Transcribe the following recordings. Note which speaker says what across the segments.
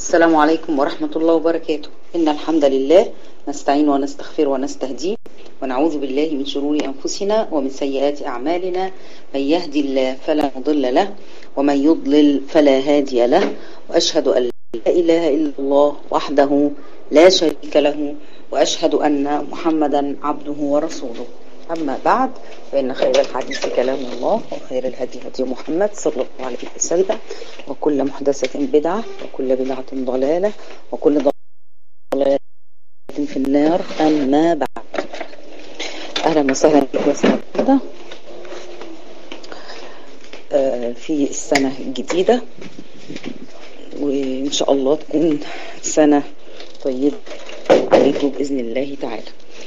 Speaker 1: السلام عليكم ورحمة الله وبركاته إن الحمد لله نستعين ونستغفر ونستهديه ونعوذ بالله من شرور أنفسنا ومن سيئات أعمالنا من يهدي الله فلا مضل له ومن يضلل فلا هادي له وأشهد أن لا إله إلا الله وحده لا شريك له وأشهد أن محمدا عبده ورسوله أما بعد فإن خير الحديث كلام الله وخير الهدي هدي محمد صلى الله عليه وسلم وكل محدثة بدعة وكل بدعة ضلالة وكل ضلالة في النار أما بعد أهلا وسهلا بكم سنة في السنة الجديدة وإن شاء الله تكون سنة طيبة عليكم بإذن الله تعالى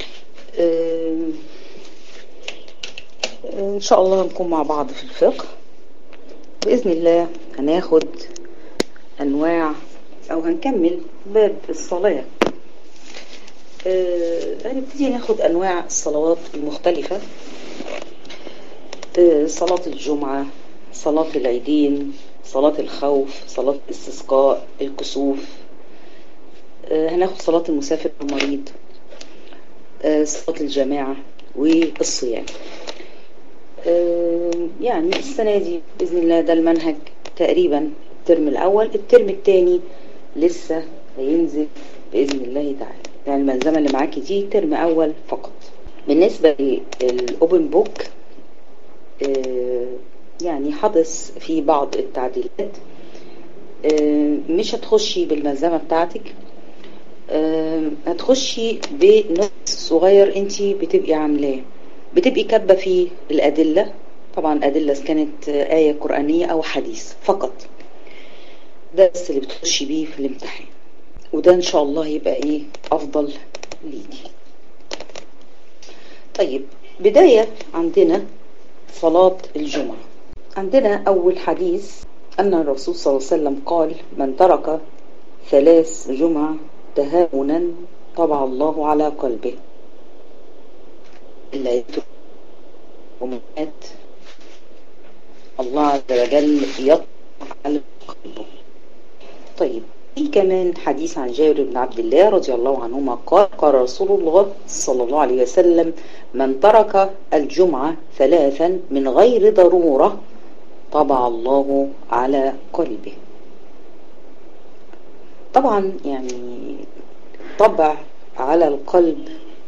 Speaker 1: ان شاء الله هنكون مع بعض في الفقه باذن الله هناخد انواع او هنكمل باب الصلاه أه هنبتدي ناخد انواع الصلوات المختلفه أه صلاه الجمعه صلاه العيدين صلاه الخوف صلاه الاستسقاء الكسوف أه هناخد صلاه المسافر المريض صلاه الجماعه والصيام يعني السنة دي بإذن الله ده المنهج تقريبا الترم الأول الترم الثاني لسه هينزل بإذن الله تعالى يعني الملزمة اللي معاكي دي ترم أول فقط بالنسبة للأوبن بوك يعني حدث في بعض التعديلات مش هتخشي بالملزمة بتاعتك هتخشي بنص صغير انت بتبقي عاملاه بتبقي كاتبه فيه الأدلة طبعا الأدلة كانت آية قرآنية أو حديث فقط ده بس اللي بتخشي بيه في الامتحان وده إن شاء الله يبقى إيه أفضل ليكي طيب بداية عندنا صلاة الجمعة عندنا أول حديث أن الرسول صلى الله عليه وسلم قال من ترك ثلاث جمع تهاونا طبع الله على قلبه إلا يترك ومات الله عز وجل يطلع على قلبه طيب في كمان حديث عن جابر بن عبد الله رضي الله عنهما قال قال رسول الله صلى الله عليه وسلم من ترك الجمعة ثلاثا من غير ضرورة طبع الله على قلبه طبعا يعني طبع على القلب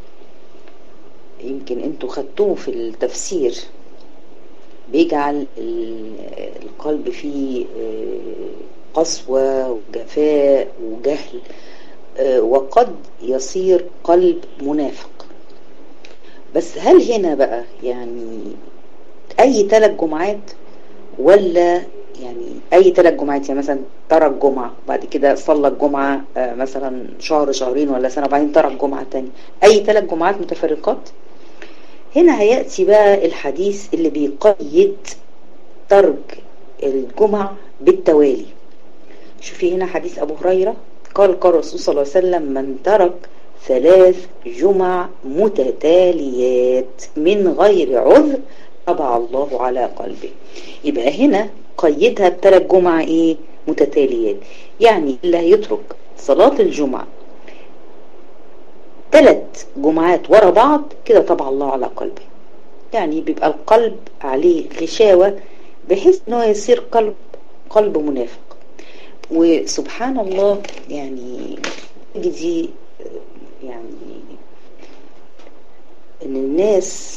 Speaker 1: يمكن انتوا خدتوه في التفسير بيجعل القلب فيه قسوة وجفاء وجهل وقد يصير قلب منافق بس هل هنا بقى يعني اي ثلاث جمعات ولا يعني اي ثلاث جمعات يعني مثلا ترك جمعة بعد كده صلى الجمعة مثلا شهر شهرين ولا سنة وبعدين ترك جمعة تانية اي ثلاث جمعات متفرقات هنا هيأتي بقى الحديث اللي بيقيد ترك الجمع بالتوالي شوفي هنا حديث أبو هريرة قال قال الرسول صلى الله عليه وسلم من ترك ثلاث جمع متتاليات من غير عذر طبع الله على قلبه يبقى هنا قيدها بثلاث جمع ايه متتاليات يعني اللي هيترك صلاة الجمعة ثلاث جمعات ورا بعض كده طبع الله على قلبه يعني بيبقى القلب عليه غشاوة بحيث انه يصير قلب قلب منافق وسبحان الله يعني دي يعني ان الناس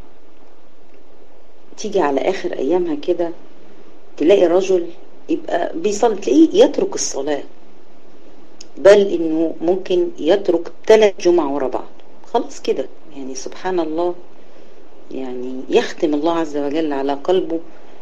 Speaker 1: تيجي على اخر ايامها كده تلاقي رجل يبقى بيصلي تلاقيه يترك الصلاه بل انه ممكن يترك ثلاث جمع ورا بعض خلاص كده يعني سبحان الله يعني يختم الله عز وجل على قلبه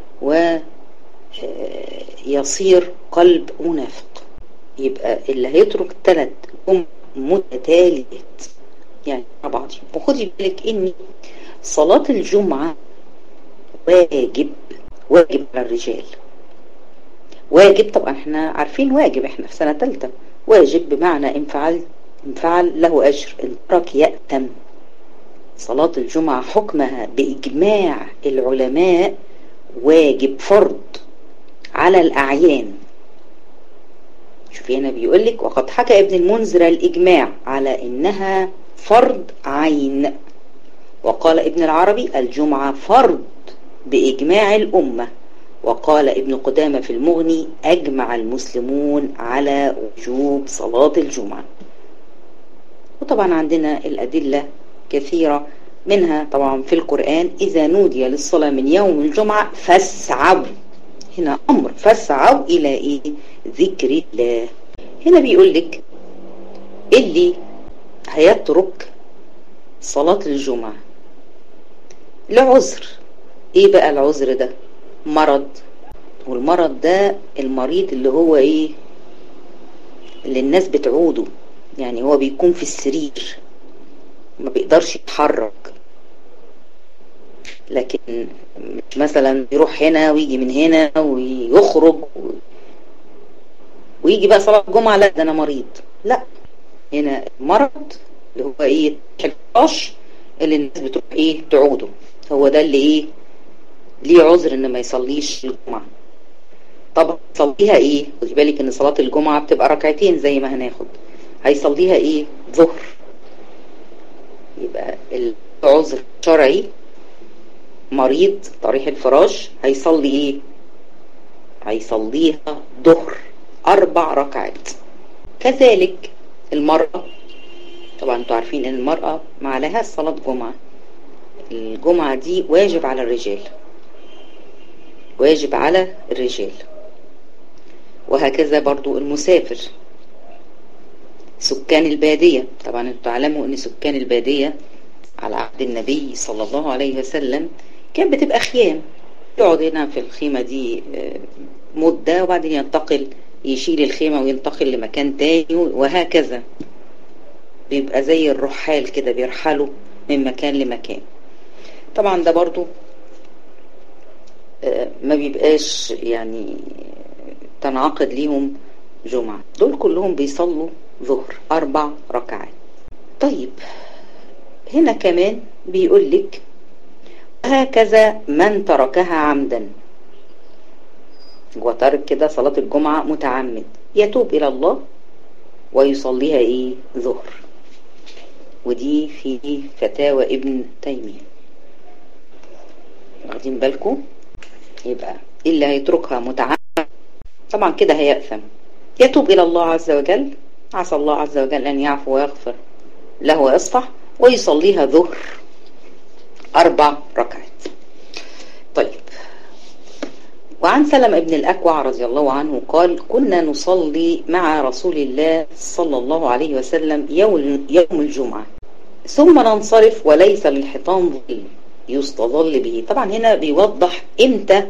Speaker 1: ويصير قلب منافق يبقى اللي هيترك ثلاث جمع متتاليات يعني مع بعض وخدي بالك ان صلاة الجمعة واجب واجب على الرجال واجب طبعا احنا عارفين واجب احنا في سنة ثالثة واجب بمعنى ان فعل ان فعل له اجر ان ترك يأتم صلاة الجمعة حكمها بإجماع العلماء واجب فرض على الأعيان شوفي هنا بيقول لك وقد حكى ابن المنذر الإجماع على إنها فرض عين وقال ابن العربي الجمعة فرض بإجماع الأمة وقال ابن قدامة في المغني أجمع المسلمون على وجوب صلاة الجمعة وطبعا عندنا الأدلة كثيرة منها طبعا في القرآن إذا نودي للصلاة من يوم الجمعة فاسعوا هنا أمر فاسعوا إلى إيه ذكر الله هنا بيقول لك اللي هيترك صلاة الجمعة لعذر ايه بقى العذر ده مرض والمرض ده المريض اللي هو ايه اللي الناس بتعوده يعني هو بيكون في السرير ما بيقدرش يتحرك لكن مثلا يروح هنا ويجي من هنا ويخرج ويجي بقى صلاة الجمعة لا ده انا مريض لا هنا المرض اللي هو ايه الفراش اللي الناس بتروح ايه تعوده هو ده اللي ايه ليه عذر ان ما يصليش الجمعة طب يصليها ايه خدي بالك ان صلاة الجمعة بتبقى ركعتين زي ما هناخد هيصليها ايه ظهر يبقى العذر شرعي مريض طريح الفراش هيصلي ايه هيصليها ظهر اربع ركعات كذلك المرأة طبعا انتوا عارفين ان المرأة ما عليها صلاة جمعة الجمعة دي واجب على الرجال واجب على الرجال وهكذا برضو المسافر سكان البادية طبعا انتوا تعلموا ان سكان البادية على عهد النبي صلى الله عليه وسلم كان بتبقى خيام يقعد هنا في الخيمة دي مدة وبعدين ينتقل يشيل الخيمة وينتقل لمكان تاني وهكذا بيبقى زي الرحال كده بيرحلوا من مكان لمكان طبعا ده برضو ما بيبقاش يعني تنعقد ليهم جمعة دول كلهم بيصلوا ظهر أربع ركعات طيب هنا كمان بيقول لك وهكذا من تركها عمدا وترك كده صلاة الجمعة متعمد يتوب إلى الله ويصليها إيه ظهر ودي في فتاوى ابن تيمية واخدين بالكم يبقى اللي هيتركها متعمد طبعا كده هيأثم يتوب إلى الله عز وجل عسى الله عز وجل أن يعفو ويغفر له ويصفح ويصليها ظهر أربع ركعات طيب وعن سلم ابن الأكوع رضي الله عنه قال كنا نصلي مع رسول الله صلى الله عليه وسلم يوم, يوم الجمعة ثم ننصرف وليس للحيطان ظل يستظل به طبعا هنا بيوضح امتى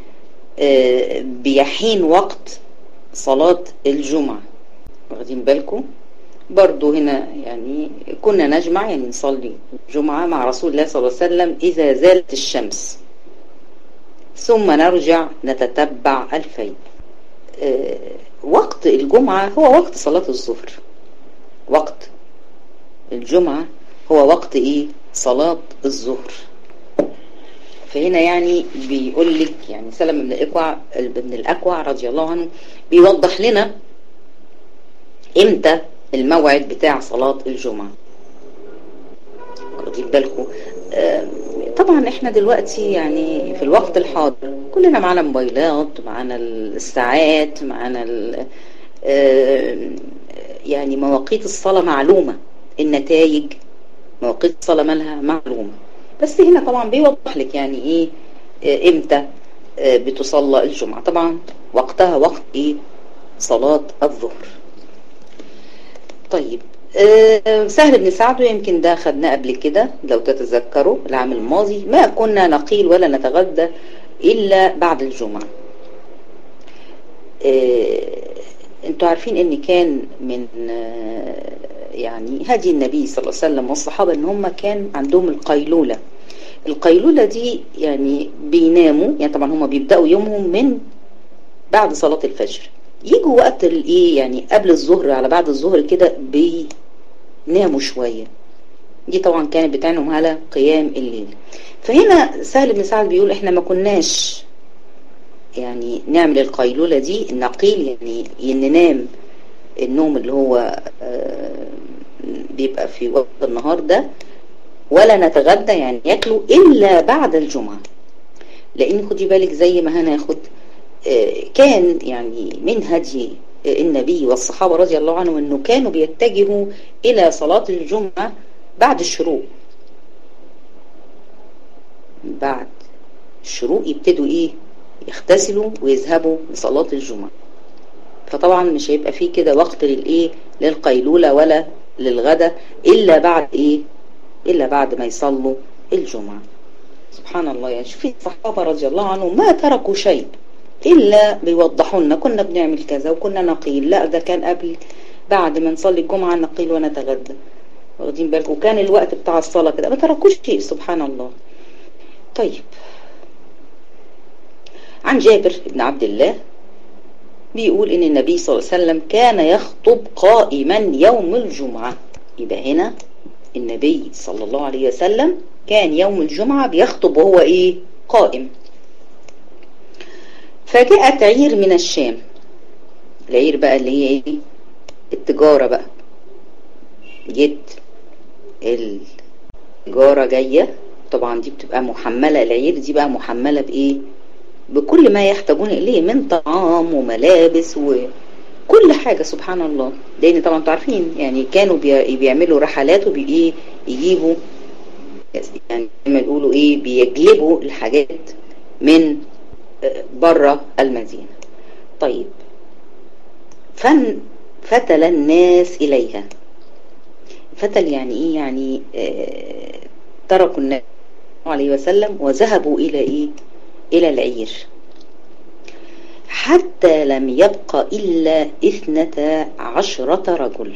Speaker 1: بيحين وقت صلاة الجمعة واخدين بالكم برضو هنا يعني كنا نجمع يعني نصلي الجمعة مع رسول الله صلى الله عليه وسلم إذا زالت الشمس ثم نرجع نتتبع الفيء أه وقت الجمعة هو وقت صلاة الظهر وقت الجمعة هو وقت ايه صلاة الظهر فهنا يعني بيقول لك يعني سلم بن الأكوع ابن الأكوع رضي الله عنه بيوضح لنا امتى الموعد بتاع صلاة الجمعة واخدين بالكم آه طبعا احنا دلوقتي يعني في الوقت الحاضر كلنا معانا موبايلات معانا الساعات معانا آه يعني مواقيت الصلاة معلومة النتائج مواقيت الصلاة مالها معلومة بس هنا طبعا بيوضح لك يعني ايه آه امتى بتصلى الجمعة طبعا وقتها وقت ايه صلاة الظهر طيب أه سهل بن سعد يمكن ده خدناه قبل كده لو تتذكروا العام الماضي ما كنا نقيل ولا نتغدى إلا بعد الجمعة أه انتوا عارفين ان كان من أه يعني هدي النبي صلى الله عليه وسلم والصحابة ان هم كان عندهم القيلولة القيلولة دي يعني بيناموا يعني طبعا هم بيبدأوا يومهم من بعد صلاة الفجر يجوا وقت الايه يعني قبل الظهر على بعد الظهر كده بيناموا شوية دي طبعا كانت بتعنهم على قيام الليل فهنا سهل بن سعد بيقول احنا ما كناش يعني نعمل القيلولة دي نقيل يعني ننام النوم اللي هو بيبقى في وقت النهار ده ولا نتغدى يعني ياكلوا إلا بعد الجمعة لأن خدي بالك زي ما هناخد كان يعني من هدي النبي والصحابة رضي الله عنهم أنه كانوا بيتجهوا إلى صلاة الجمعة بعد الشروق بعد الشروق يبتدوا إيه يغتسلوا ويذهبوا لصلاة الجمعة فطبعا مش هيبقى فيه كده وقت للإيه للقيلولة ولا للغدا إلا بعد إيه إلا بعد ما يصلوا الجمعة سبحان الله يعني شوفي الصحابة رضي الله عنهم ما تركوا شيء إلا بيوضحوا لنا كنا بنعمل كذا وكنا نقيل لا ده كان قبل بعد ما نصلي الجمعة نقيل ونتغدى واخدين بالك وكان الوقت بتاع الصلاة كده ما تركوش شيء سبحان الله طيب عن جابر بن عبد الله بيقول ان النبي صلى الله عليه وسلم كان يخطب قائما يوم الجمعة يبقى هنا النبي صلى الله عليه وسلم كان يوم الجمعة بيخطب وهو ايه قائم فجاءت عير من الشام العير بقى اللي هي ايه التجارة بقى جت التجارة جاية طبعا دي بتبقى محملة العير دي بقى محملة بايه بكل ما يحتاجون اليه من طعام وملابس وكل حاجة سبحان الله لان طبعا تعرفين يعني كانوا بيعملوا رحلات وبايه يجيبوا يعني زي ما يقولوا ايه بيجلبوا الحاجات من بره المدينة طيب فن فتل الناس إليها فتل يعني إيه يعني اه تركوا النبي عليه وسلم وذهبوا إلى إيه إلى العير حتى لم يبق إلا إثنتا عشرة رجل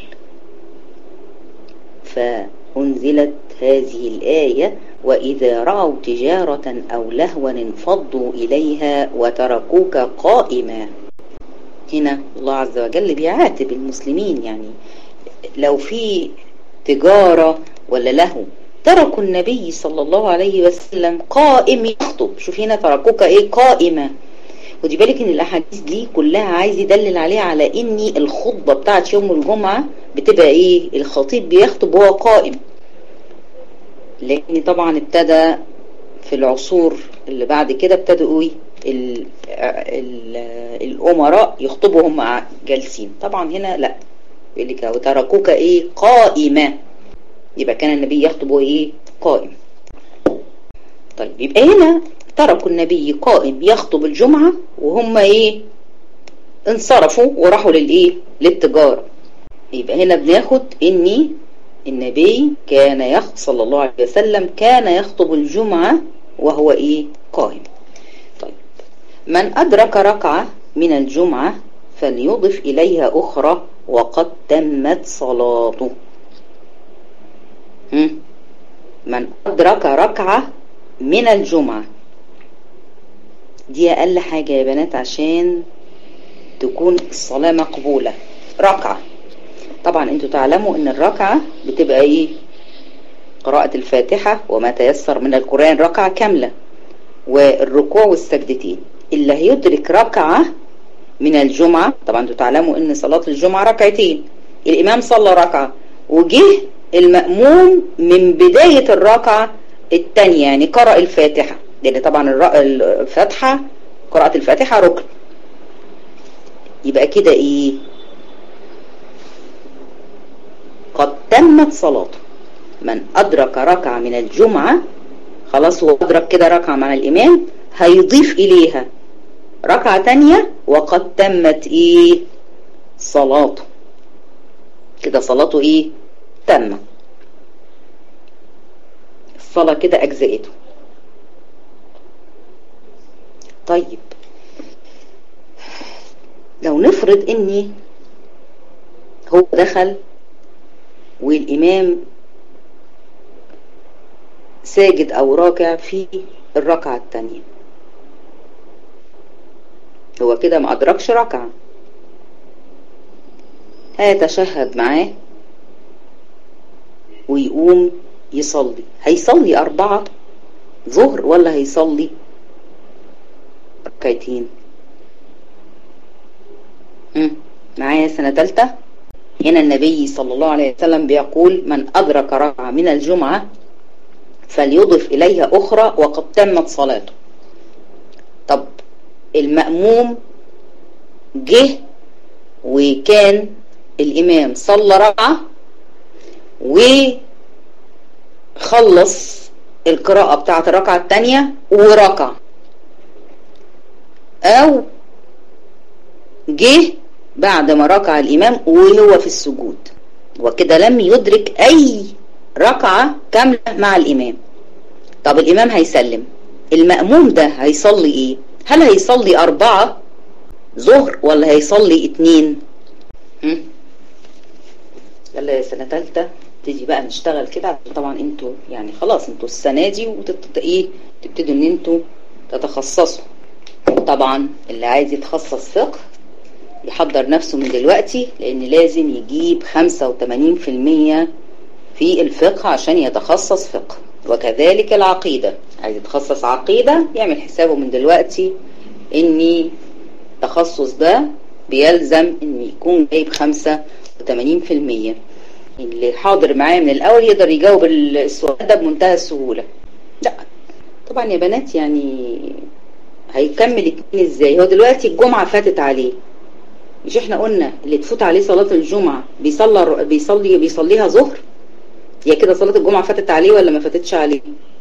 Speaker 1: فأنزلت هذه الآية وإذا رأوا تجارة أو لهوا انفضوا إليها وتركوك قائما هنا الله عز وجل بيعاتب المسلمين يعني لو في تجارة ولا لهو تركوا النبي صلى الله عليه وسلم قائم يخطب شوف هنا تركوك ايه قائمة ودي بالك ان الاحاديث دي كلها عايز يدلل عليها على ان الخطبة بتاعت يوم الجمعة بتبقى ايه الخطيب بيخطب وهو قائم لان طبعا ابتدى في العصور اللي بعد كده ابتدوا ايه ال ال الامراء يخطبوا هم جالسين طبعا هنا لا يقول لك وتركوك ايه قائمه يبقى كان النبي يخطب ايه قائم طيب يبقى هنا تركوا النبي قائم يخطب الجمعة وهم ايه انصرفوا وراحوا للايه للتجارة يبقى هنا بناخد اني النبي كان يخطب صلى الله عليه وسلم كان يخطب الجمعة وهو ايه قائم طيب من ادرك ركعة من الجمعة فليضف اليها اخرى وقد تمت صلاته من أدرك ركعة من الجمعة دي أقل حاجة يا بنات عشان تكون الصلاة مقبولة ركعة طبعا انتوا تعلموا ان الركعة بتبقى ايه قراءة الفاتحة وما تيسر من القرآن ركعة كاملة والركوع والسجدتين اللي هيدرك ركعة من الجمعة طبعا انتوا تعلموا ان صلاة الجمعة ركعتين الامام صلى ركعة وجه المأموم من بداية الركعة الثانية يعني قرأ الفاتحة لأن طبعا الفاتحة قراءة الفاتحة ركن يبقى كده ايه قد تمت صلاته من أدرك ركعة من الجمعة خلاص هو أدرك كده ركعة مع الإمام هيضيف إليها ركعة تانية وقد تمت ايه صلاته كده صلاته ايه تم الصلاة كده أجزئته طيب لو نفرض اني هو دخل والإمام ساجد أو راكع في الركعة التانية هو كده ما أدركش ركعة هيتشهد معاه ويقوم يصلي هيصلي أربعة ظهر ولا هيصلي ركعتين معايا سنة تالتة هنا النبي صلى الله عليه وسلم بيقول من أدرك ركعة من الجمعة فليضف إليها أخرى وقد تمت صلاته طب المأموم جه وكان الإمام صلى ركعة وخلص القراءة بتاعة الركعة التانية وركع أو جه بعد ما ركع الإمام وهو في السجود وكده لم يدرك أي ركعة كاملة مع الإمام طب الإمام هيسلم المأموم ده هيصلي إيه هل هيصلي أربعة ظهر ولا هيصلي اتنين هم؟ يلا يا سنة تالتة تيجي بقى نشتغل كده طبعا انتوا يعني خلاص انتوا السنة دي وتبتدوا ايه تبتدوا ان انتوا تتخصصوا طبعا اللي عايز يتخصص فقه يحضر نفسه من دلوقتي لان لازم يجيب 85% في الفقه عشان يتخصص فقه وكذلك العقيدة عايز يتخصص عقيدة يعمل حسابه من دلوقتي ان التخصص ده بيلزم ان يكون جايب 85% اللي حاضر معايا من الاول يقدر يجاوب السؤال ده بمنتهى السهولة لا طبعا يا بنات يعني هيكمل اتنين ازاي هو دلوقتي الجمعة فاتت عليه مش احنا قلنا اللي تفوت عليه صلاة الجمعة بيصلي بيصلي بيصليها ظهر هي كده صلاة الجمعة فاتت عليه ولا ما فاتتش عليه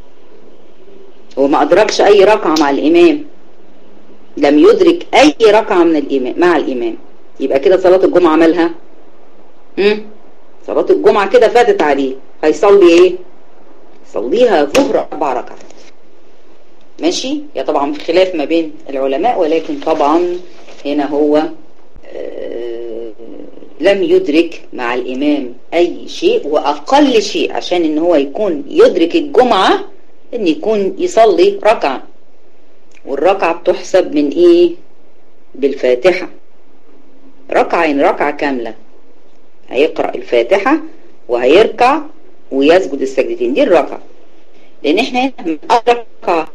Speaker 1: هو ما ادركش اي ركعة مع الامام لم يدرك اي ركعة من الامام مع الامام يبقى كده صلاة الجمعة عملها امم صلاة الجمعة كده فاتت عليه هيصلي ايه يصليها ظهر اربع ركعات ماشي يا طبعا في خلاف ما بين العلماء ولكن طبعا هنا هو آه لم يدرك مع الإمام أي شيء وأقل شيء عشان إن هو يكون يدرك الجمعة إن يكون يصلي ركعة والركعة بتحسب من إيه بالفاتحة ركعة يعني ركعة كاملة هيقرأ الفاتحة وهيركع ويسجد السجدتين دي الركعة لأن احنا هنا أدرك ركعة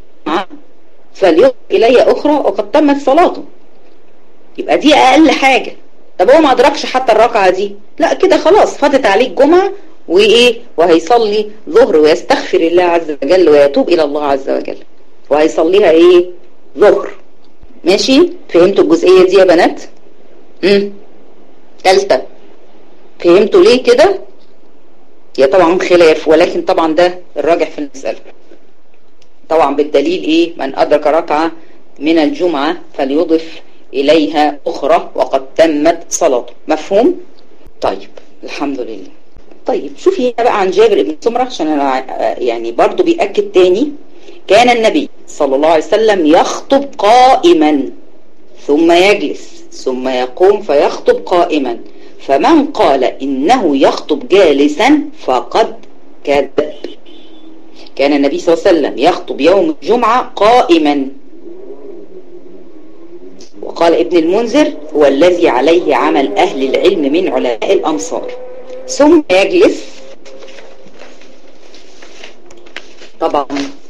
Speaker 1: فليضف إلي أخرى وقد تمت صلاته يبقى دي أقل حاجة طب هو ما أدركش حتى الركعة دي لا كده خلاص فاتت عليه الجمعة وإيه وهيصلي ظهر ويستغفر الله عز وجل ويتوب إلى الله عز وجل وهيصليها إيه ظهر ماشي فهمتوا الجزئية دي يا بنات امم تالتة فهمتوا ليه كده هي طبعا خلاف ولكن طبعا ده الراجح في المسألة طبعا بالدليل ايه من ادرك ركعة من الجمعة فليضف اليها اخرى وقد تمت صلاته مفهوم طيب الحمد لله طيب شوفي هنا بقى عن جابر بن سمرة عشان انا يعني برضو بيأكد تاني كان النبي صلى الله عليه وسلم يخطب قائما ثم يجلس ثم يقوم فيخطب قائما فمن قال إنه يخطب جالسا فقد كذب كان النبي صلى الله عليه وسلم يخطب يوم الجمعة قائما وقال ابن المنذر هو الذي عليه عمل أهل العلم من علماء الأمصار ثم يجلس طبعا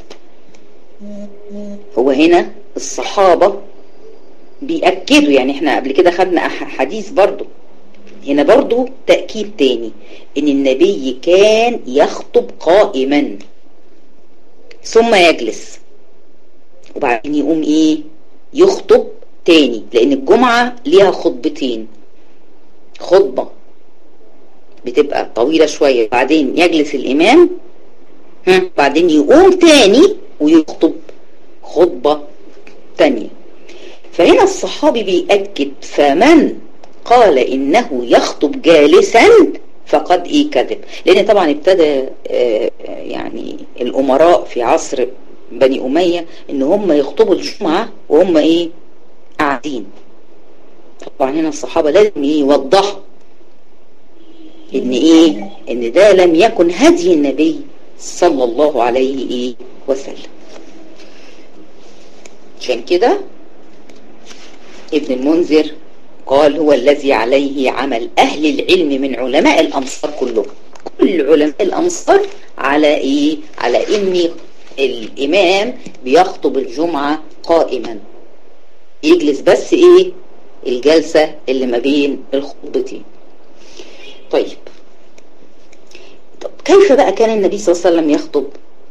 Speaker 1: هو هنا الصحابة بيأكدوا يعني احنا قبل كده خدنا حديث برضو هنا برضو تأكيد تاني ان النبي كان يخطب قائما ثم يجلس وبعدين يقوم ايه يخطب تاني لان الجمعة ليها خطبتين خطبة بتبقى طويلة شوية بعدين يجلس الامام ها بعدين يقوم تاني ويخطب خطبة تانية فهنا الصحابي بيأكد فمن قال إنه يخطب جالسا فقد إيه كذب لأن طبعا ابتدى يعني الأمراء في عصر بني أمية إن هم يخطبوا الجمعة وهم إيه قاعدين طبعا هنا الصحابة لازم يوضحوا إن إيه إن ده لم يكن هدي النبي صلى الله عليه إيه وسلم عشان كده ابن المنذر قال هو الذي عليه عمل أهل العلم من علماء الأمصار كلهم كل علماء الأمصار على إيه على إن الإمام بيخطب الجمعة قائما يجلس بس إيه الجلسة اللي ما بين الخطبتين طيب طب كيف بقى كان النبي صلى الله عليه وسلم يخطب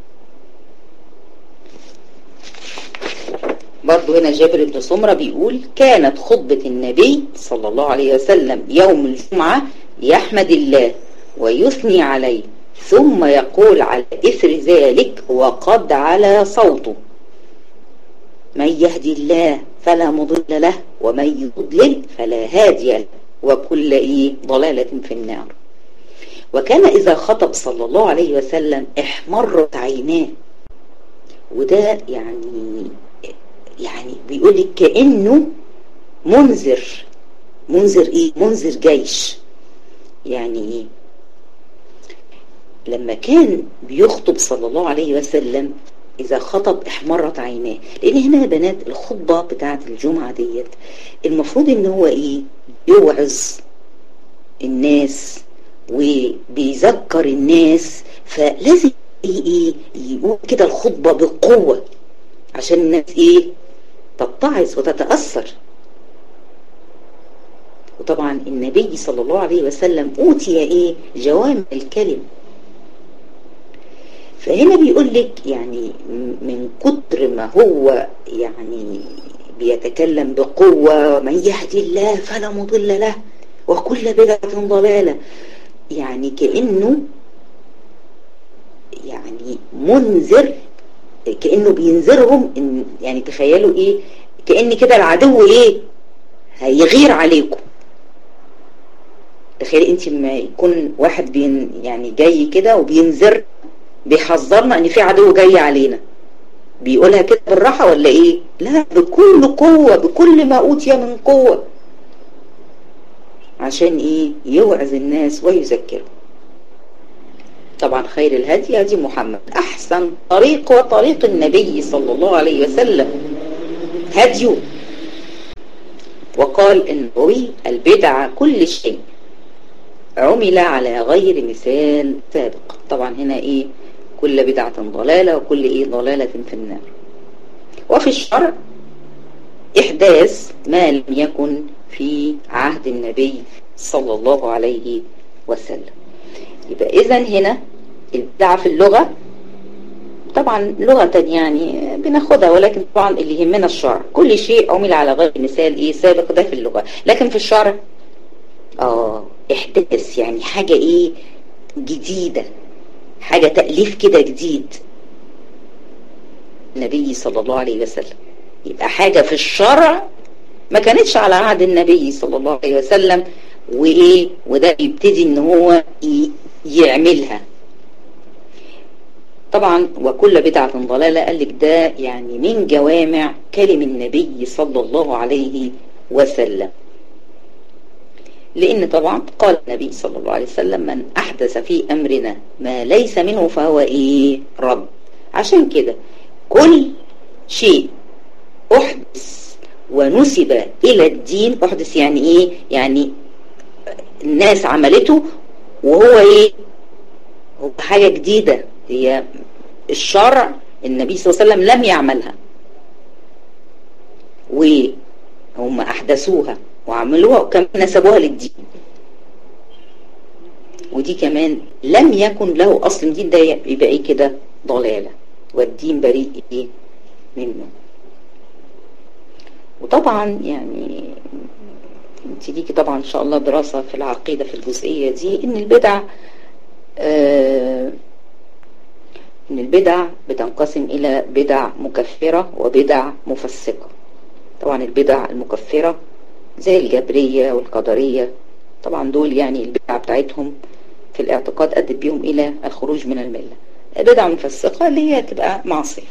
Speaker 1: برضو هنا جابر بن سمرة بيقول كانت خطبة النبي صلى الله عليه وسلم يوم الجمعة يحمد الله ويثني عليه ثم يقول على إثر ذلك وقد على صوته من يهدي الله فلا مضل له ومن يضلل فلا هادي له وكل إيه ضلالة في النار وكان إذا خطب صلى الله عليه وسلم احمرت عيناه وده يعني يعني بيقول لك كأنه منذر منذر ايه منذر جيش يعني ايه لما كان بيخطب صلى الله عليه وسلم إذا خطب احمرت عيناه لأن هنا يا بنات الخطبة بتاعة الجمعة ديت المفروض إن هو إيه يوعظ الناس وبيذكر الناس فلازم إيه إيه يقول كده الخطبة بقوة عشان الناس إيه تتعظ وتتأثر وطبعا النبي صلى الله عليه وسلم أوتي إيه جوامع الكلم فهنا بيقول لك يعني من كتر ما هو يعني بيتكلم بقوة من يهدي الله فلا مضل له وكل بدعة ضلالة يعني كأنه يعني منذر كأنه بينذرهم إن يعني تخيلوا ايه كأن كده العدو ايه هيغير عليكم تخيلي انت لما يكون واحد بين يعني جاي كده وبينذر بيحذرنا ان في عدو جاي علينا بيقولها كده بالراحة ولا ايه لا بكل قوة بكل ما اوتي من قوة عشان ايه يوعظ الناس ويذكرهم طبعا خير الهدي هدي محمد احسن طريق وطريق النبي صلى الله عليه وسلم هديه وقال النبوي البدع كل شيء عمل على غير مثال سابق طبعا هنا ايه كل بدعة ضلالة وكل ايه ضلالة في النار وفي الشرع احداث ما لم يكن في عهد النبي صلى الله عليه وسلم يبقى اذا هنا البدعة في اللغة طبعا لغة يعني بناخدها ولكن طبعا اللي يهمنا الشرع كل شيء عمل على غير مثال ايه سابق ده في اللغة لكن في الشرع اه احداث يعني حاجة ايه جديدة حاجة تأليف كده جديد النبي صلى الله عليه وسلم يبقى حاجة في الشرع ما كانتش على عهد النبي صلى الله عليه وسلم وايه وده يبتدي ان هو يعملها طبعا وكل بدعة ضلالة قال لك ده يعني من جوامع كلم النبي صلى الله عليه وسلم لأن طبعا قال النبي صلى الله عليه وسلم من أحدث في أمرنا ما ليس منه فهو إيه رد عشان كده كل شيء أحدث ونسب إلى الدين أحدث يعني إيه يعني الناس عملته وهو إيه هو حاجة جديدة هي الشرع النبي صلى الله عليه وسلم لم يعملها وهم أحدثوها وعملوها وكمان نسبوها للدين ودي كمان لم يكن له أصل دين ده يبقى إيه كده ضلالة والدين بريء إيه منه وطبعا يعني انت ليكي طبعا ان شاء الله دراسة في العقيدة في الجزئية دي ان البدع آه ان البدع بتنقسم الى بدع مكفرة وبدع مفسقة طبعا البدع المكفرة زي الجبرية والقدرية طبعا دول يعني البدع بتاعتهم في الاعتقاد أدت بيهم إلى الخروج من الملة بدع مفسقة اللي هي تبقى معصية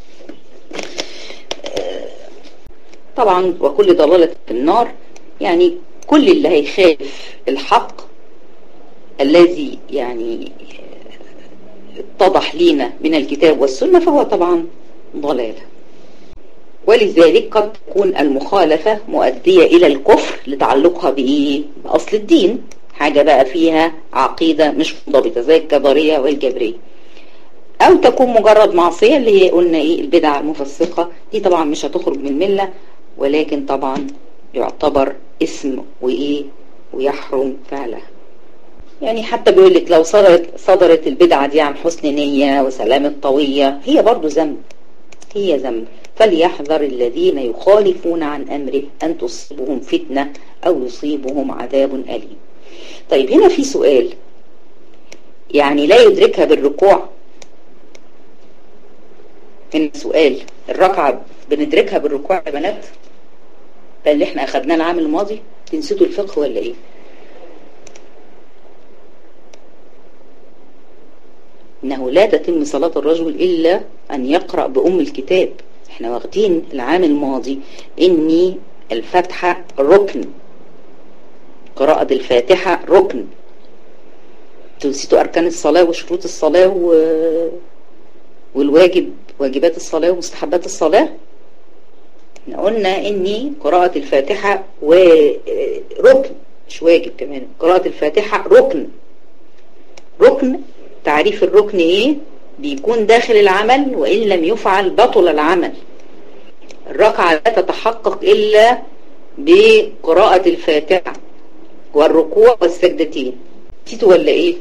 Speaker 1: طبعا وكل ضلالة في النار يعني كل اللي هيخالف الحق الذي يعني اتضح لينا من الكتاب والسنة فهو طبعا ضلالة ولذلك قد تكون المخالفة مؤدية إلى الكفر لتعلقها بإيه؟ بأصل الدين حاجة بقى فيها عقيدة مش منضبطة زي الكبرية والجبرية أو تكون مجرد معصية اللي هي قلنا إيه البدع المفسقة دي طبعا مش هتخرج من الملة ولكن طبعا يعتبر اسم وإيه ويحرم فعلها يعني حتى بيقول لك لو صدرت صدرت البدعة دي عن حسن نية وسلامة طوية هي برضو ذنب هي ذنب فليحذر الذين يخالفون عن أمره أن تصيبهم فتنة أو يصيبهم عذاب أليم طيب هنا في سؤال يعني لا يدركها بالركوع هنا سؤال الركعة بندركها بالركوع يا بنات ده اللي احنا أخدناه العام الماضي تنسيتوا الفقه ولا ايه انه لا تتم صلاة الرجل الا ان يقرأ بأم الكتاب احنا واخدين العام الماضي اني الفتحة ركن قراءة الفاتحة ركن تنسيتوا اركان الصلاة وشروط الصلاة و... والواجب واجبات الصلاة ومستحبات الصلاة احنا قلنا اني قراءة الفاتحة وركن مش واجب كمان قراءة الفاتحة ركن ركن تعريف الركن ايه بيكون داخل العمل وإن لم يفعل بطل العمل الركعة لا تتحقق إلا بقراءة الفاتحة والركوع والسجدتين نسيتوا ولا ايه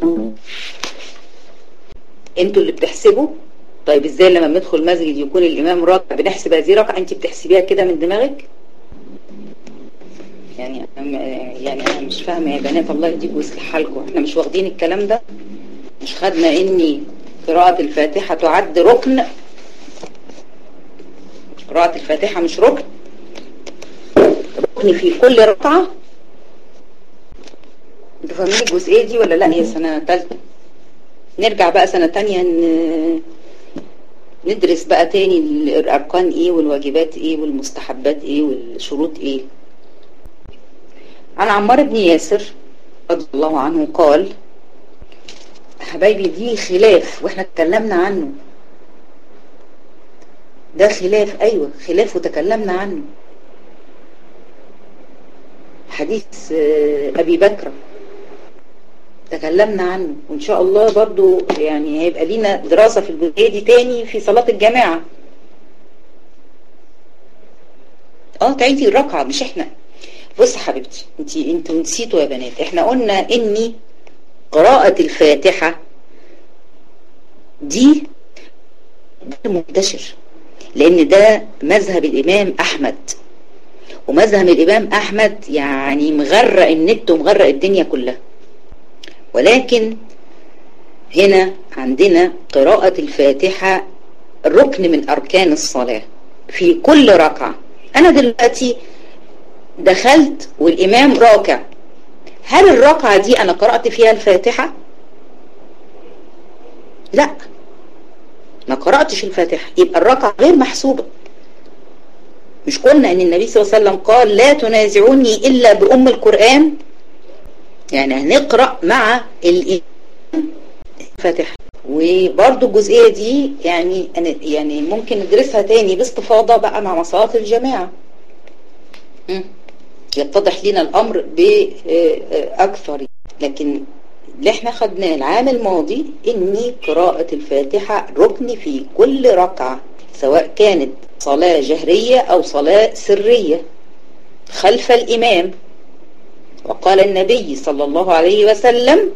Speaker 1: انتوا اللي بتحسبوا طيب ازاي لما بندخل مسجد يكون الامام راكع بنحسب هذه ركعه انت بتحسبيها كده من دماغك يعني يعني انا مش فاهمه يا بنات الله يديكم ويصلح حالكم احنا مش واخدين الكلام ده مش خدنا اني قراءة الفاتحة تعد ركن قراءة الفاتحة مش ركن ركن في كل ركعة انتوا فاهمين الجزئية دي ولا لا هي سنة تالتة نرجع بقى سنة تانية ن... ندرس بقى تاني الأركان ايه والواجبات ايه والمستحبات ايه والشروط ايه عن عمار بن ياسر رضي الله عنه قال حبايبي دي خلاف واحنا اتكلمنا عنه ده خلاف ايوه خلاف وتكلمنا عنه حديث ابي بكر تكلمنا عنه وان شاء الله برضو يعني هيبقى لينا دراسة في الجزئية دي تاني في صلاة الجماعة اه تعيدي الركعة مش احنا بص حبيبتي انت انتوا نسيتوا يا بنات احنا قلنا اني قراءة الفاتحة دي منتشر لان ده مذهب الامام احمد ومذهب الامام احمد يعني مغرق النت ومغرق الدنيا كلها ولكن هنا عندنا قراءة الفاتحة ركن من اركان الصلاة في كل ركعة انا دلوقتي دخلت والامام راكع هل الركعة دي أنا قرأت فيها الفاتحة؟ لا ما قرأتش الفاتحة يبقى الركعة غير محسوبة مش قلنا ان النبي صلى الله عليه وسلم قال لا تنازعوني إلا بأم القرآن يعني هنقرأ مع الفاتحة وبرضو الجزئية دي يعني يعني ممكن ندرسها تاني باستفاضة بقى مع صلاة الجماعة يتضح لنا الأمر بأكثر لكن اللي احنا خدناه العام الماضي اني قراءة الفاتحة ركن في كل ركعة سواء كانت صلاة جهرية او صلاة سرية خلف الامام وقال النبي صلى الله عليه وسلم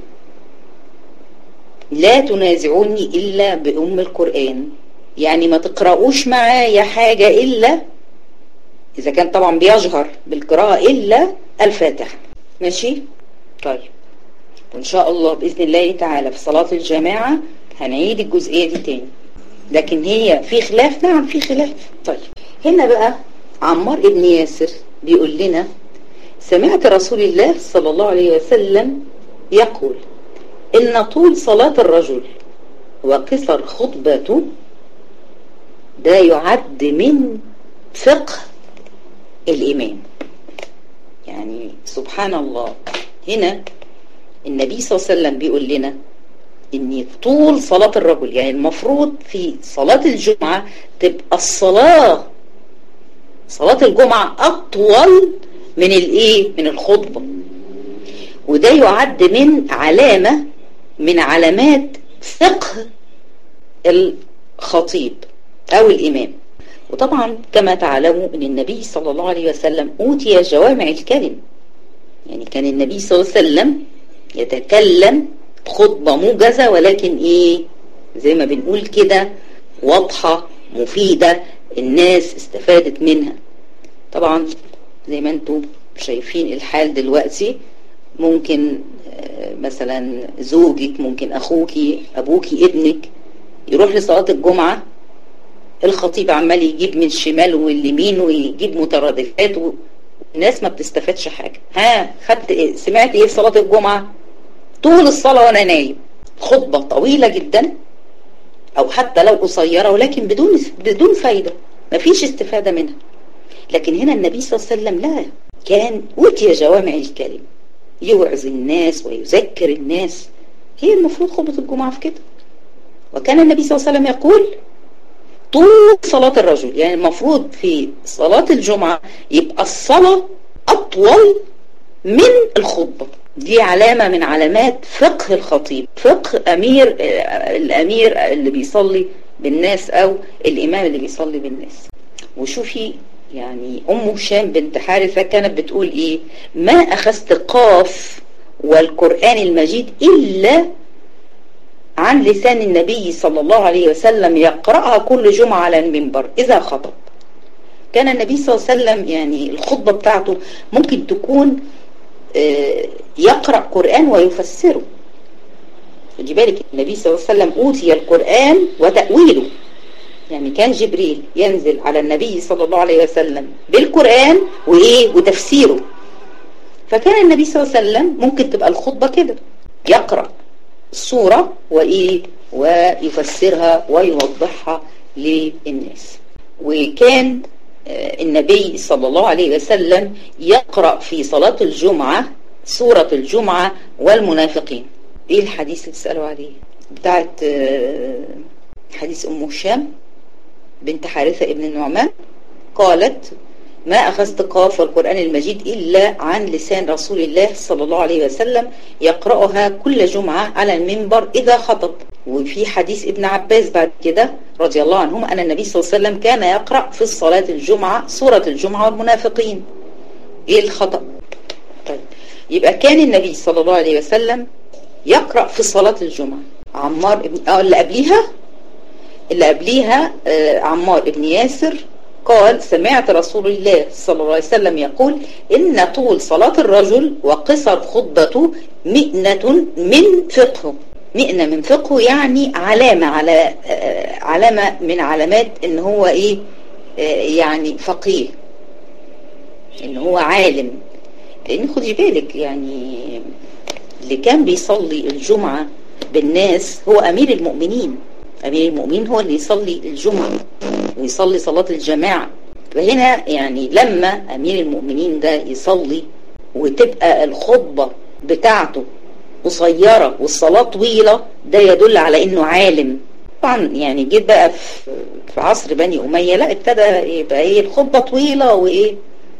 Speaker 1: لا تنازعوني الا بأم القرآن يعني ما تقرأوش معايا حاجة الا إذا كان طبعا بيجهر بالقراءة إلا الفاتحة ماشي طيب وإن شاء الله بإذن الله تعالى في صلاة الجماعة هنعيد الجزئية دي تاني لكن هي في خلاف نعم في خلاف طيب هنا بقى عمار ابن ياسر بيقول لنا سمعت رسول الله صلى الله عليه وسلم يقول إن طول صلاة الرجل وقصر خطبته ده يعد من فقه الإمام يعني سبحان الله هنا النبي صلى الله عليه وسلم بيقول لنا ان طول صلاة الرجل يعني المفروض في صلاة الجمعة تبقى الصلاة صلاة الجمعة أطول من الإيه من الخطبة وده يعد من علامة من علامات فقه الخطيب أو الإمام وطبعا كما تعلموا ان النبي صلى الله عليه وسلم اوتي جوامع الكلم يعني كان النبي صلى الله عليه وسلم يتكلم خطبة موجزة ولكن ايه زي ما بنقول كده واضحة مفيدة الناس استفادت منها طبعا زي ما انتم شايفين الحال دلوقتي ممكن مثلا زوجك ممكن اخوكي ابوكي ابنك يروح لصلاة الجمعة الخطيب عمال يجيب من الشمال واليمين ويجيب مترادفات والناس ما بتستفادش حاجة ها خدت ايه سمعت ايه في صلاة الجمعة طول الصلاة وانا نايم خطبة طويلة جدا او حتى لو قصيرة ولكن بدون بدون فايدة مفيش استفادة منها لكن هنا النبي صلى الله عليه وسلم لا كان أوتي جوامع الكلم يوعظ الناس ويذكر الناس هي المفروض خطبة الجمعة في كده وكان النبي صلى الله عليه وسلم يقول طول صلاة الرجل يعني المفروض في صلاة الجمعة يبقى الصلاة أطول من الخطبة دي علامة من علامات فقه الخطيب فقه أمير الأمير اللي بيصلي بالناس أو الإمام اللي بيصلي بالناس وشوفي يعني أم هشام بنت حارثة كانت بتقول إيه ما أخذت قاف والقرآن المجيد إلا عن لسان النبي صلى الله عليه وسلم يقرأها كل جمعة على المنبر إذا خطب كان النبي صلى الله عليه وسلم يعني الخطبة بتاعته ممكن تكون يقرأ قرآن ويفسره خدي بالك النبي صلى الله عليه وسلم أوتي القرآن وتأويله يعني كان جبريل ينزل على النبي صلى الله عليه وسلم بالقرآن وإيه وتفسيره فكان النبي صلى الله عليه وسلم ممكن تبقى الخطبة كده يقرأ الصورة وإيه ويفسرها ويوضحها للناس وكان النبي صلى الله عليه وسلم يقرأ في صلاة الجمعة سورة الجمعة والمنافقين ايه الحديث اللي تسألوا عليه بتاعت حديث ام هشام بنت حارثة ابن النعمان قالت ما أخذت قاف القرآن المجيد إلا عن لسان رسول الله صلى الله عليه وسلم يقرأها كل جمعة على المنبر إذا خطب وفي حديث ابن عباس بعد كده رضي الله عنهما أن النبي صلى الله عليه وسلم كان يقرأ في الصلاة الجمعة سورة الجمعة والمنافقين إيه الخطأ طيب يبقى كان النبي صلى الله عليه وسلم يقرأ في صلاة الجمعة عمار ابن اه اللي قبليها اللي قبليها آه عمار ابن ياسر قال سمعت رسول الله صلى الله عليه وسلم يقول إن طول صلاة الرجل وقصر خطبته مئنة من فقهه مئنة من فقهه يعني علامة على آه علامة من علامات ان هو ايه آه يعني فقيه ان هو عالم لان خدي بالك يعني اللي كان بيصلي الجمعة بالناس هو امير المؤمنين امير المؤمنين هو اللي يصلي الجمعة ويصلي صلاة الجماعة فهنا يعني لما امير المؤمنين ده يصلي وتبقى الخطبة بتاعته قصيرة والصلاة طويلة ده يدل على انه عالم طبعا يعني جيت بقى في عصر بني امية لا ابتدى يبقى ايه الخطبة طويلة وايه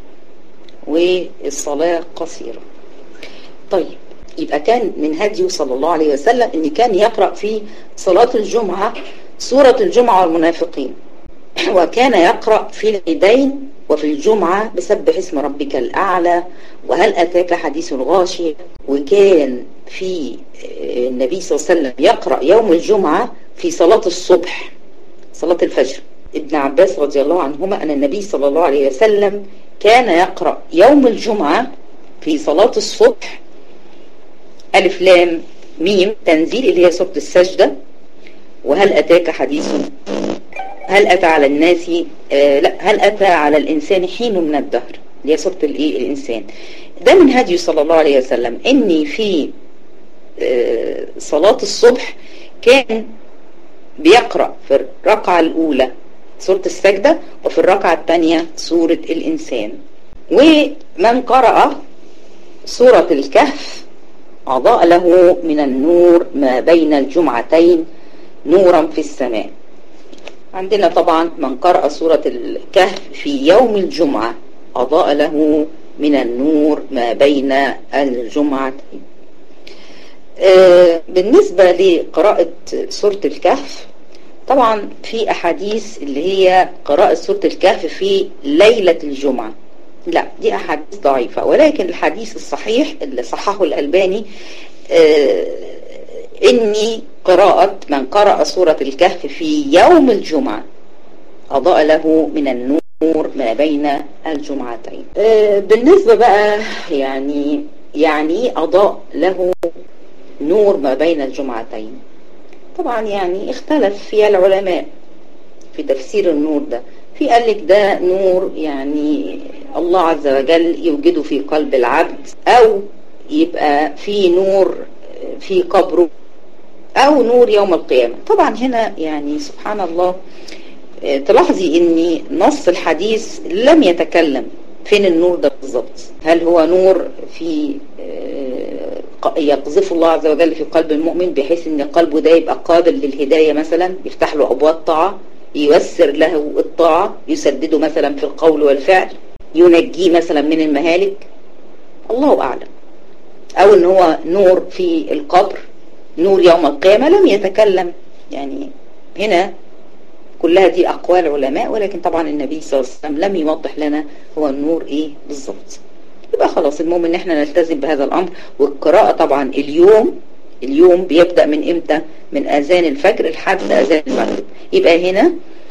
Speaker 1: والصلاة قصيرة طيب يبقى كان من هديه صلى الله عليه وسلم ان كان يقرأ في صلاة الجمعة سورة الجمعة والمنافقين وكان يقرأ في العيدين وفي الجمعة بسبح اسم ربك الأعلى وهل أتاك حديث الغاشية وكان في النبي صلى الله عليه وسلم يقرأ يوم الجمعة في صلاة الصبح صلاة الفجر ابن عباس رضي الله عنهما أن النبي صلى الله عليه وسلم كان يقرأ يوم الجمعة في صلاة الصبح ألف لام ميم تنزيل اللي هي سورة السجدة وهل أتاك حديث هل أتى على الناس آه لا هل أتى على الإنسان حين من الدهر اللي هي سورة الإيه الإنسان ده من هدي صلى الله عليه وسلم إني في آه صلاة الصبح كان بيقرأ في الركعة الأولى سورة السجدة وفي الركعة الثانية سورة الإنسان ومن قرأ سورة الكهف أضاء له من النور ما بين الجمعتين نورا في السماء عندنا طبعا من قرأ سورة الكهف في يوم الجمعة أضاء له من النور ما بين الجمعتين بالنسبة لقراءة سورة الكهف طبعا في أحاديث اللي هي قراءة سورة الكهف في ليلة الجمعة لا دي أحاديث ضعيفة ولكن الحديث الصحيح اللي صححه الألباني آه إني قراءة من قرأ سورة الكهف في يوم الجمعة أضاء له من النور ما بين الجمعتين آه بالنسبة بقى يعني يعني أضاء له نور ما بين الجمعتين طبعا يعني اختلف فيها العلماء في تفسير النور ده في قال لك ده نور يعني الله عز وجل يوجده في قلب العبد او يبقى في نور في قبره او نور يوم القيامة طبعا هنا يعني سبحان الله تلاحظي ان نص الحديث لم يتكلم فين النور ده بالظبط هل هو نور في يقذف الله عز وجل في قلب المؤمن بحيث ان قلبه ده يبقى قابل للهداية مثلا يفتح له ابواب طاعة ييسر له الطاعة يسدده مثلا في القول والفعل ينجيه مثلا من المهالك الله أعلم أو أن هو نور في القبر نور يوم القيامة لم يتكلم يعني هنا كلها دي أقوال علماء ولكن طبعا النبي صلى الله عليه وسلم لم يوضح لنا هو النور إيه بالظبط يبقى خلاص المهم ان احنا نلتزم بهذا الامر والقراءة طبعا اليوم اليوم بيبدأ من امتى من اذان الفجر لحد اذان المغرب يبقى هنا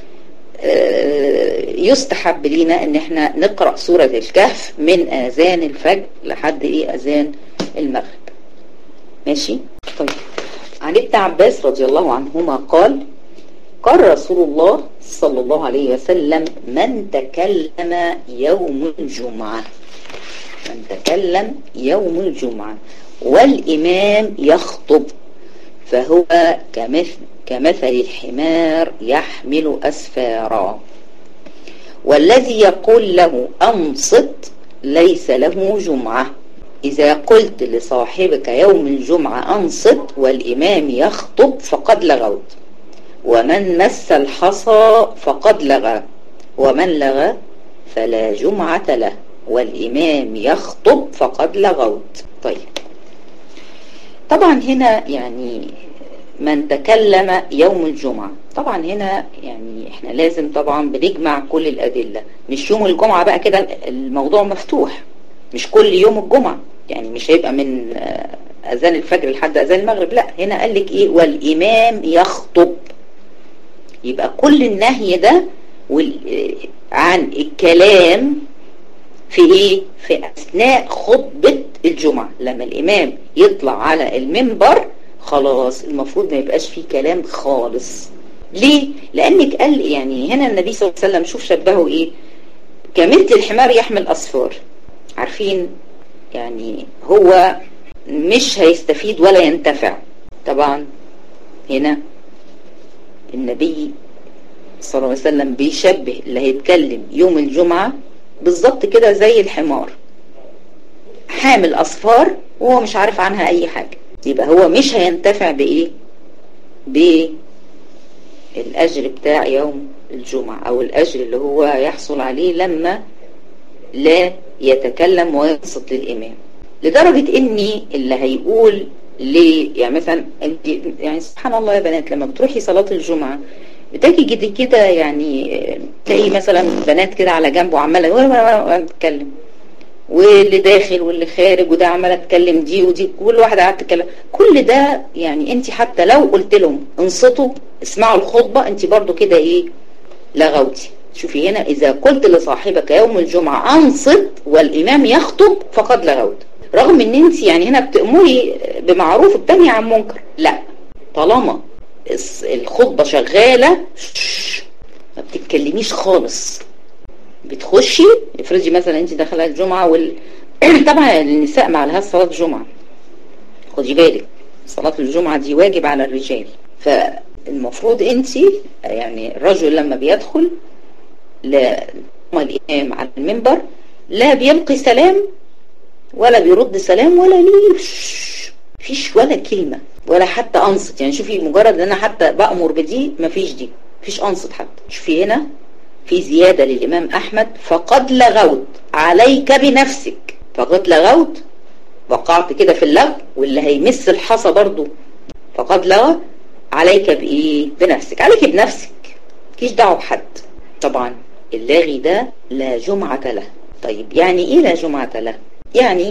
Speaker 1: يستحب لينا ان احنا نقرأ سورة الكهف من اذان الفجر لحد ايه اذان المغرب ماشي طيب عن ابن عباس رضي الله عنهما قال قال رسول الله صلى الله عليه وسلم من تكلم يوم الجمعة من تكلم يوم الجمعة والإمام يخطب فهو كمثل, كمثل الحمار يحمل أسفارا والذي يقول له أنصت ليس له جمعة إذا قلت لصاحبك يوم الجمعة أنصت والإمام يخطب فقد لغوت ومن مس الحصى فقد لغى ومن لغى فلا جمعة له والإمام يخطب فقد لغوت طيب طبعا هنا يعني من تكلم يوم الجمعة طبعا هنا يعني احنا لازم طبعا بنجمع كل الأدلة مش يوم الجمعة بقى كده الموضوع مفتوح مش كل يوم الجمعة يعني مش هيبقى من أذان الفجر لحد أذان المغرب لا هنا قال لك إيه والإمام يخطب يبقى كل النهي ده عن الكلام في ايه في اثناء خطبة الجمعة لما الامام يطلع على المنبر خلاص المفروض ما يبقاش فيه كلام خالص ليه لانك قال يعني هنا النبي صلى الله عليه وسلم شوف شبهه ايه كمثل الحمار يحمل اصفار عارفين يعني هو مش هيستفيد ولا ينتفع طبعا هنا النبي صلى الله عليه وسلم بيشبه اللي هيتكلم يوم الجمعة بالظبط كده زي الحمار حامل أصفار وهو مش عارف عنها أي حاجة يبقى هو مش هينتفع بإيه بالأجر بتاع يوم الجمعة أو الأجر اللي هو يحصل عليه لما لا يتكلم وينصت للإمام لدرجة إني اللي هيقول ليه يعني مثلا انت يعني سبحان الله يا بنات لما بتروحي صلاة الجمعة بتجي كده كده يعني تلاقي مثلا بنات كده على جنب وعماله ولا تتكلم واللي داخل واللي خارج وده عماله تتكلم دي ودي كل واحده قاعده تتكلم كل ده يعني انت حتى لو قلت لهم انصتوا اسمعوا الخطبه انت برضو كده ايه لغوتي شوفي هنا اذا قلت لصاحبك يوم الجمعه انصت والامام يخطب فقد لغوت رغم ان انت يعني هنا بتأمري بمعروف بتنهي عن منكر لا طالما الخطبة شغالة ما بتتكلميش خالص بتخشي افرضي مثلا انت داخله الجمعة وال... طبعا النساء ما عليهاش صلاة جمعة خدي بالك صلاة الجمعة دي واجب على الرجال فالمفروض انت يعني الرجل لما بيدخل لا الامام على المنبر لا بيلقي سلام ولا بيرد سلام ولا ليه فيش ولا كلمة ولا حتى انصت يعني شوفي مجرد ان انا حتى بأمر بدي مفيش دي مفيش انصت حتى شوفي هنا في زيادة للإمام أحمد فقد لغوت عليك بنفسك فقد لغوت وقعت كده في اللغو واللي هيمس الحصى برضو فقد لغى عليك بإيه بنفسك عليك بنفسك كيش دعوه بحد طبعا اللاغي ده لا جمعة له طيب يعني إيه لا جمعة له يعني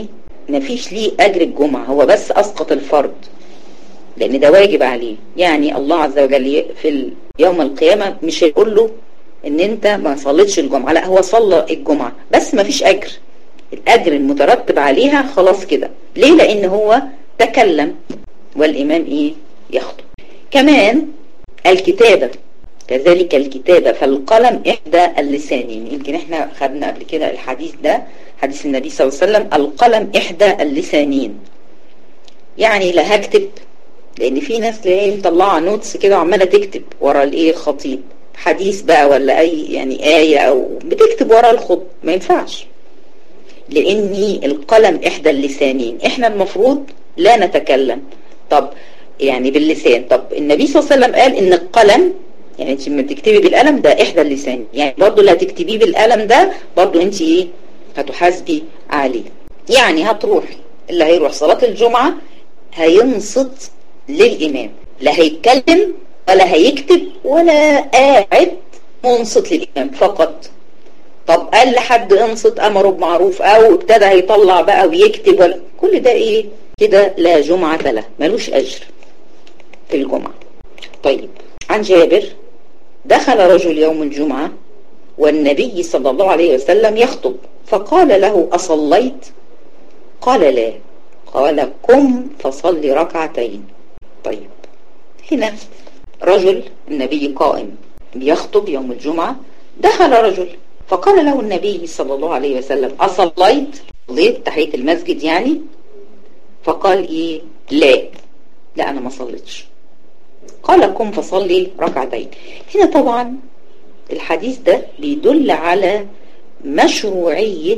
Speaker 1: مفيش ليه اجر الجمعة هو بس اسقط الفرض لان ده واجب عليه يعني الله عز وجل في يوم القيامة مش هيقول له ان انت ما صليتش الجمعة لا هو صلى الجمعة بس مفيش اجر الاجر المترتب عليها خلاص كده ليه لان هو تكلم والامام ايه يخطب كمان الكتابة كذلك الكتابة فالقلم إحدى اللسانين يمكن احنا خدنا قبل كده الحديث ده حديث النبي صلى الله عليه وسلم القلم إحدى اللسانين يعني لا هكتب لأن في ناس تلاقي مطلعة نوتس كده وعمالة تكتب ورا الإيه الخطيب حديث بقى ولا أي يعني آية أو بتكتب ورا الخط ما ينفعش لأن القلم إحدى اللسانين احنا المفروض لا نتكلم طب يعني باللسان طب النبي صلى الله عليه وسلم قال ان القلم يعني انت لما بتكتبي بالقلم ده احدى اللسان يعني برضو اللي هتكتبيه بالقلم ده برضو انت ايه هتحاسبي عليه يعني هتروحي اللي هيروح صلاة الجمعة هينصت للإمام لا هيتكلم ولا هيكتب ولا قاعد منصت للإمام فقط طب قال لحد انصت أمره بمعروف أو ابتدى هيطلع بقى ويكتب ولا كل ده ايه كده لا جمعة له ملوش أجر في الجمعة طيب عن جابر دخل رجل يوم الجمعة والنبي صلى الله عليه وسلم يخطب فقال له أصليت قال لا قال قم فصل ركعتين طيب هنا رجل النبي قائم بيخطب يوم الجمعة دخل رجل فقال له النبي صلى الله عليه وسلم أصليت صليت تحية المسجد يعني فقال إيه لا لا أنا ما صليتش قال قم فصلي ركعتين هنا طبعا الحديث ده بيدل على مشروعية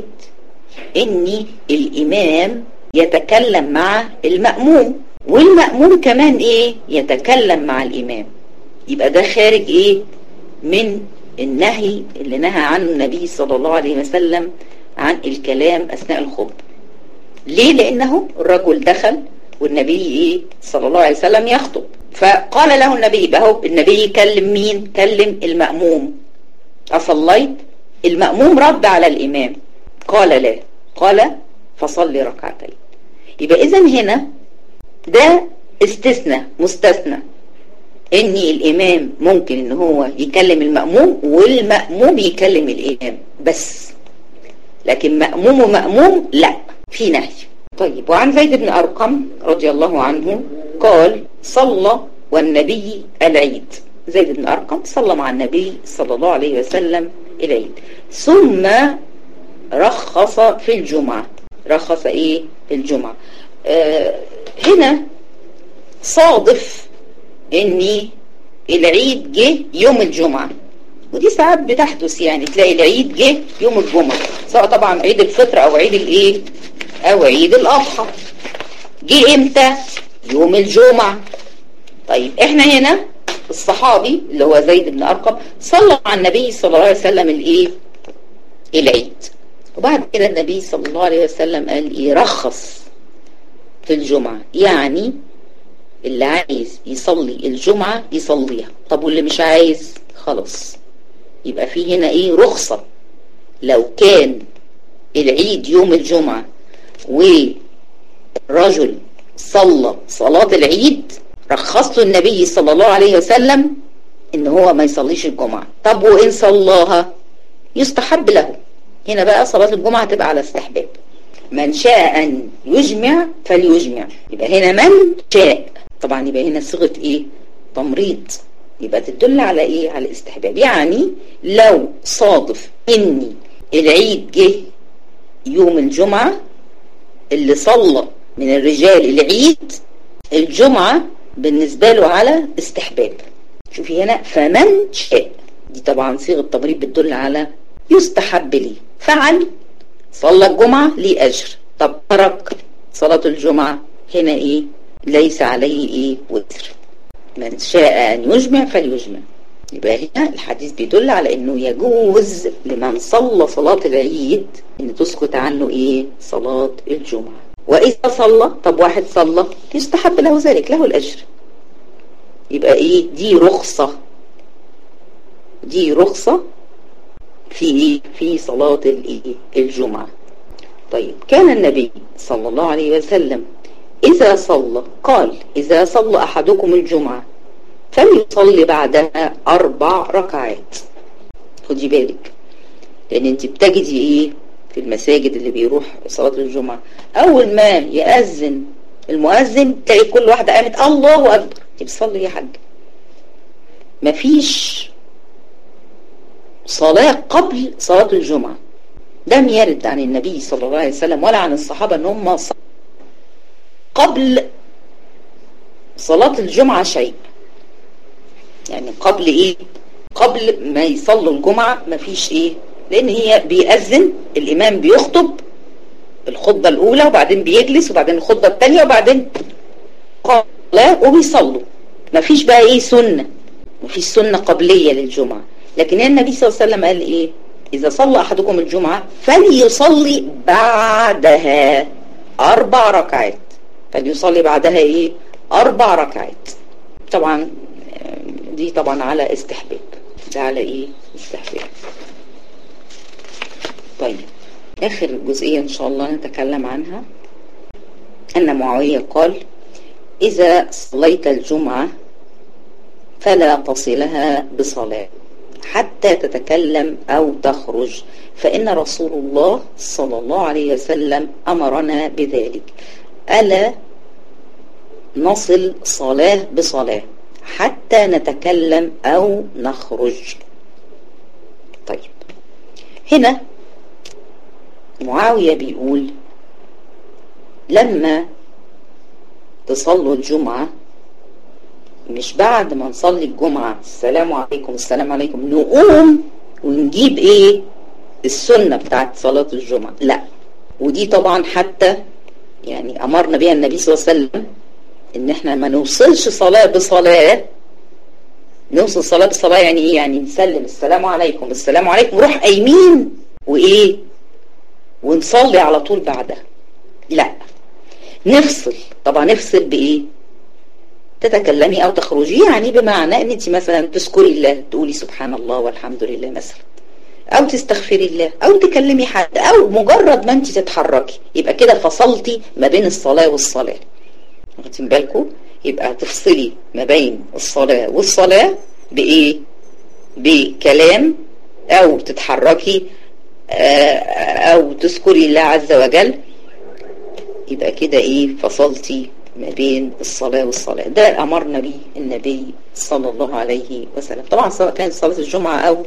Speaker 1: ان الامام يتكلم مع المأموم والمأموم كمان ايه يتكلم مع الامام يبقى ده خارج ايه من النهي اللي نهى عنه النبي صلى الله عليه وسلم عن الكلام اثناء الخطبه ليه لانه الرجل دخل والنبي ايه صلى الله عليه وسلم يخطب فقال له النبي بهو النبي يكلم مين كلم المأموم أصليت المأموم رد على الإمام قال لا قال فصلي ركعتين يبقى إذا هنا ده استثنى مستثنى ان الامام ممكن ان هو يكلم المأموم والمأموم يكلم الامام بس لكن مأموم ومأموم لا في نهي طيب وعن زيد بن أرقم رضي الله عنه قال صلى والنبي العيد زيد بن أرقم صلى مع النبي صلى الله عليه وسلم العيد ثم رخص في الجمعة رخص ايه في الجمعة آه هنا صادف ان العيد جه يوم الجمعة ودي ساعات بتحدث يعني تلاقي العيد جه يوم الجمعة سواء طبعا عيد الفطر او عيد الايه او عيد الاضحى جه امتى يوم الجمعة طيب احنا هنا الصحابي اللي هو زيد بن ارقم صلى مع النبي صلى الله عليه وسلم الايه العيد وبعد كده النبي صلى الله عليه وسلم قال ايه رخص في الجمعة يعني اللي عايز يصلي الجمعة يصليها طب واللي مش عايز خلاص يبقى في هنا ايه رخصة لو كان العيد يوم الجمعة ورجل صلى صلاة العيد رخص له النبي صلى الله عليه وسلم ان هو ما يصليش الجمعة طب وان صلاها يستحب له هنا بقى صلاة الجمعة تبقى على استحباب من شاء ان يجمع فليجمع يبقى هنا من شاء طبعا يبقى هنا صيغة ايه تمريض يبقى تدل على ايه على الاستحباب يعني لو صادف اني العيد جه يوم الجمعة اللي صلى من الرجال العيد الجمعة بالنسبة له على استحباب شوفي هنا فمن شاء دي طبعا صيغة تمريض بتدل على يستحب لي فعل صلى الجمعة ليه أجر طب ترك صلاة الجمعة هنا إيه ليس عليه إيه وزر من شاء أن يجمع فليجمع يبقى هنا الحديث بيدل على انه يجوز لمن صلى صلاة العيد ان تسقط عنه ايه صلاة الجمعة واذا صلى طب واحد صلى يستحب له ذلك له الاجر يبقى ايه دي رخصة دي رخصة في ايه في صلاة الايه الجمعة طيب كان النبي صلى الله عليه وسلم إذا صلى قال إذا صلى أحدكم الجمعة فليصلي بعدها أربع ركعات خدي بالك لأن أنت بتجدي إيه في المساجد اللي بيروح صلاة الجمعة أول ما يأذن المؤذن تلاقي كل واحدة قامت الله أكبر أنت بتصلي يا حاج مفيش صلاة قبل صلاة الجمعة لم يرد عن النبي صلى الله عليه وسلم ولا عن الصحابة ان هم قبل صلاة الجمعة شيء يعني قبل ايه قبل ما يصلوا الجمعة ما فيش ايه لان هي بيأذن الامام بيخطب الخطبة الاولى وبعدين بيجلس وبعدين الخطبة الثانية وبعدين قال وبيصلوا ما فيش بقى ايه سنة ما فيش سنة قبلية للجمعة لكن النبي صلى الله عليه وسلم قال ايه اذا صلى احدكم الجمعة فليصلي بعدها اربع ركعات فليصلي بعدها ايه اربع ركعات طبعا دي طبعا على استحباب ده على ايه استحباب طيب اخر جزئية ان شاء الله نتكلم عنها ان معاوية قال اذا صليت الجمعة فلا تصلها بصلاة حتى تتكلم أو تخرج فإن رسول الله صلى الله عليه وسلم أمرنا بذلك ألا نصل صلاة بصلاة حتى نتكلم أو نخرج طيب هنا معاوية بيقول لما تصلوا الجمعة مش بعد ما نصلي الجمعة السلام عليكم السلام عليكم نقوم ونجيب ايه السنة بتاعت صلاة الجمعة لا ودي طبعا حتى يعني امرنا بيها النبي صلى الله عليه وسلم ان احنا ما نوصلش صلاة بصلاة نوصل صلاة بصلاة يعني ايه يعني نسلم السلام عليكم السلام عليكم نروح قايمين وايه ونصلي على طول بعدها لا نفصل طبعا نفصل بايه تتكلمي او تخرجي يعني بمعنى ان انت مثلا تذكري الله تقولي سبحان الله والحمد لله مثلا او تستغفري الله او تكلمي حد او مجرد ما انت تتحركي يبقى كده فصلتي ما بين الصلاة والصلاة واخدين بالكم يبقى تفصلي ما بين الصلاة والصلاة بايه بكلام او تتحركي او تذكري الله عز وجل يبقى كده ايه فصلتي ما بين الصلاة والصلاة ده أمرنا به النبي صلى الله عليه وسلم طبعا سواء كانت صلاة الجمعة أو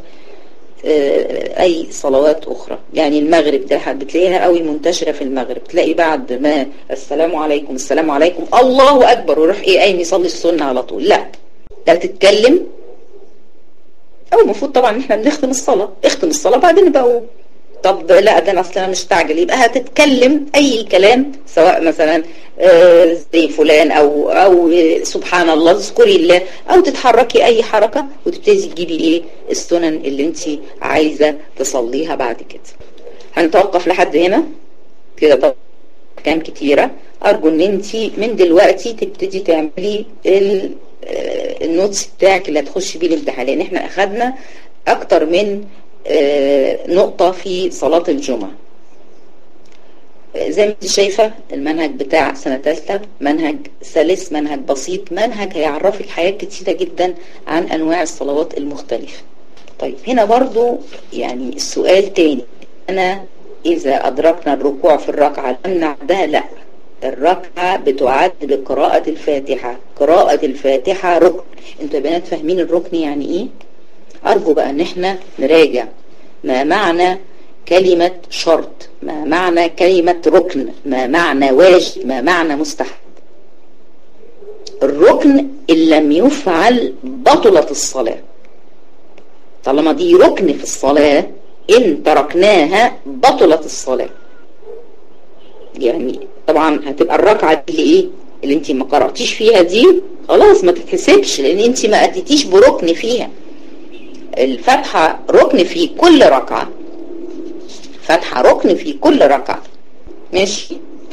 Speaker 1: أي صلوات أخرى يعني المغرب ده بتلاقيها قوي منتشرة في المغرب تلاقي بعد ما السلام عليكم السلام عليكم الله أكبر ويروح إيه قايم يصلي السنة على طول لا ده تتكلم أو المفروض طبعا إحنا بنختم الصلاة اختم الصلاة بعدين بقى طب لا ده انا اصلا مش مستعجل يبقى هتتكلم اي كلام سواء مثلا زي فلان او او سبحان الله اذكري الله او تتحركي اي حركة وتبتدي تجيبي ايه السنن اللي انت عايزة تصليها بعد كده هنتوقف لحد هنا كده طبعا كام كتيرة ارجو ان انت من دلوقتي تبتدي تعملي النوتس بتاعك اللي هتخش بيه الامتحان لان احنا اخدنا اكتر من نقطة في صلاة الجمعة زي ما انت شايفة المنهج بتاع سنة ثالثة منهج سلس منهج بسيط منهج هيعرفك حاجات كتيرة جدا عن أنواع الصلوات المختلفة طيب هنا برضو يعني السؤال تاني أنا إذا أدركنا الركوع في الركعة لم نعدها لا الركعة بتعد بقراءة الفاتحة قراءة الفاتحة ركن انتوا يا بنات فاهمين الركن يعني ايه أرجو بقى أن احنا نراجع ما معنى كلمة شرط ما معنى كلمة ركن ما معنى واجب ما معنى مستحب الركن إن لم يفعل بطلت الصلاة طالما دي ركن في الصلاة إن تركناها بطلت الصلاة يعني طبعا هتبقى الركعة دي ايه اللي انت ما قرأتيش فيها دي خلاص ما تتحسبش لان انت ما اتيتيش بركن فيها الفتحة ركن في كل ركعة فتحة ركن في كل ركعة ماشي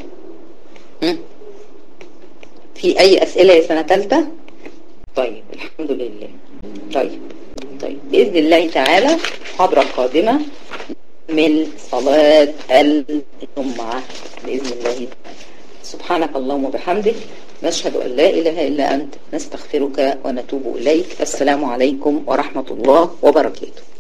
Speaker 1: في اي اسئلة يا سنة تالتة طيب الحمد لله طيب طيب بإذن الله تعالى محاضرة قادمة نكمل صلاة الجمعة بإذن الله تعالى سبحانك اللهم وبحمدك نشهد أن لا إله إلا أنت نستغفرك ونتوب إليك السلام عليكم ورحمة الله وبركاته